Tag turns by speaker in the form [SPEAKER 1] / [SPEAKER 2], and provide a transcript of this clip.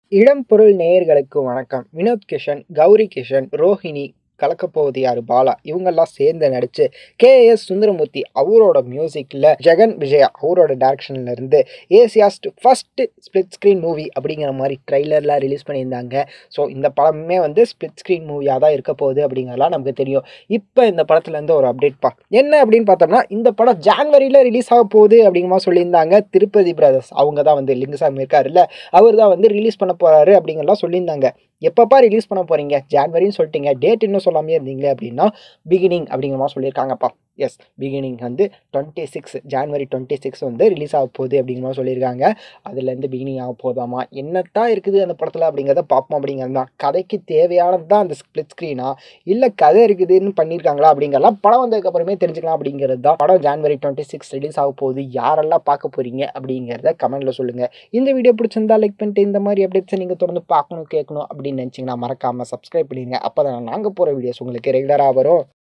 [SPEAKER 1] இளம் பொருள் நேயர்களுக்கு வணக்கம் வினோத் கிஷன் கௌரி கிஷன் ரோஹிணி கலக்கப்போவது யாரு பாலா இவங்கெல்லாம் சேர்ந்து நடிச்சு கே எஸ் சுந்தரமூர்த்தி அவரோட மியூசிக்கில் ஜெகன் விஜயா அவரோட டைரக்ஷன்ல இருந்து Asia's first split screen movie அப்படிங்கிற மாதிரி ட்ரைலர்லாம் ரிலீஸ் பண்ணியிருந்தாங்க ஸோ இந்த படமே வந்து ஸ்பிளிட் ஸ்க்ரீன் மூவியாக தான் இருக்க போகுது அப்படிங்கிறலாம் நமக்கு தெரியும் இப்போ இந்த படத்துலேருந்து ஒரு அப்டேட் பா என்ன அப்படின்னு பார்த்தோம்னா இந்த படம் ஜான்வரியில் ரிலீஸ் ஆக போகுது அப்படிங்கிற மாதிரி சொல்லியிருந்தாங்க திருப்பதி பிரதர்ஸ் அவங்க தான் வந்து லிங்குசாமி இருக்காருல்ல அவர் தான் வந்து ரிலீஸ் பண்ண போகிறாரு அப்படிங்கிறலாம் சொல்லியிருந்தாங்க எப்பப்பா ரிலீஸ் பண்ண போகிறீங்க ஜான்வரின்னு சொல்லிட்டீங்க டேட் இன்னும் சொல்லாமே இருந்தீங்களே அப்படின்னா பிகினிங் அப்படிங்கிற மாதிரி சொல்லியிருக்காங்கப்பா எஸ் பிகினிங் வந்து twenty six January twenty six வந்து ரிலீஸ் ஆக போகுது அப்படிங்கிற மாதிரி சொல்லியிருக்காங்க அதுலேருந்து பிகினிங் ஆக போதாமா என்னத்தான் இருக்குது அந்த படத்தில் அப்படிங்கிறத பார்ப்போம் அப்படிங்கிறது தான் கதைக்கு தேவையானது தான் அந்த ஸ்பிளிட் ஸ்க்ரீனா இல்லை கதை இருக்குதுன்னு பண்ணியிருக்காங்களா அப்படிங்கிறலாம் படம் வந்ததுக்கப்புறமே தெரிஞ்சுக்கலாம் அப்படிங்கிறது தான் படம் ஜான்வரி டுவெண்ட்டி சிக்ஸ் ரிலீஸ் ஆக போகுது யாரெல்லாம் பார்க்க போகிறீங்க அப்படிங்கிறத கமெண்ட்டில் சொல்லுங்கள் இந்த வீடியோ பிடிச்சிருந்தா லைக் பண்ணிட்டு இந்த மாதிரி அப்டேட்ஸை நீங்கள் தொடர்ந்து பார்க்கணும் கேட்கணும் அப்படின்னு நினச்சிங்கன்னா மறக்காமல் சப்ஸ்கிரைப் பண்ணிடுங்க அப்போ தான் நாங்கள் போகிற வீடியோஸ் உங்களுக்கு ரெகுலராக வரும்